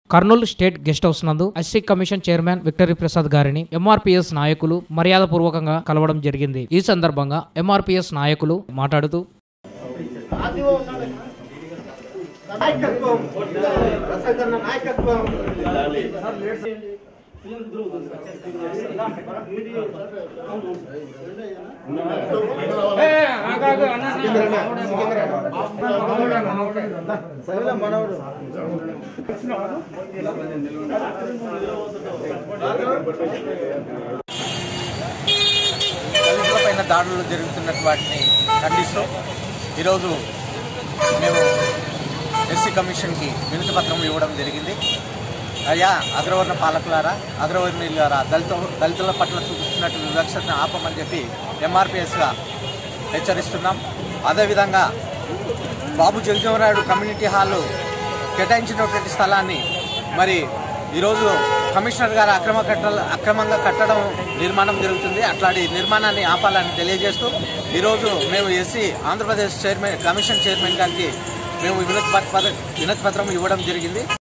Kurnool state guest house నందు SC commission chairman Victory Prasad గారిని MRPS నాయకులు మర్యాదపూర్వకంగా కలవడం జరిగింది ఈ సందర్భంగా ఎంఆర్పీఎస్ నాయకులు మాట్లాడుతూ నాయకత్వం ప్రసన్న నాయకత్వం మనవడు దళితులపైన దాడులు జరుగుతున్నట్టు వాటిని ఖండిస్తూ ఈరోజు మేము ఎస్సీ కమిషన్కి వినతి పత్రం ఇవ్వడం జరిగింది అయ్యా అగ్రవర్ణ పాలకులారా అగ్రవర్ణీయులారా దళిత దళితుల పట్ల చూపిస్తున్నట్టు వివక్షతను ఆపమని చెప్పి ఎంఆర్పిఎస్గా హెచ్చరిస్తున్నాం అదేవిధంగా బాబు జగజీవనరాయుడు కమ్యూనిటీ హాల్ కేటాయించినటువంటి స్థలాన్ని మరి ఈరోజు కమిషనర్ గారు అక్రమ కట్టల అక్రమంగా కట్టడం నిర్మాణం జరుగుతుంది అట్లాంటి నిర్మాణాన్ని ఆపాలని తెలియజేస్తూ ఈరోజు మేము SC Andhra Pradesh chairman commission chairman గారికి మేము వినతి పత్ర వినతి పత్రం ఇవ్వడం జరిగింది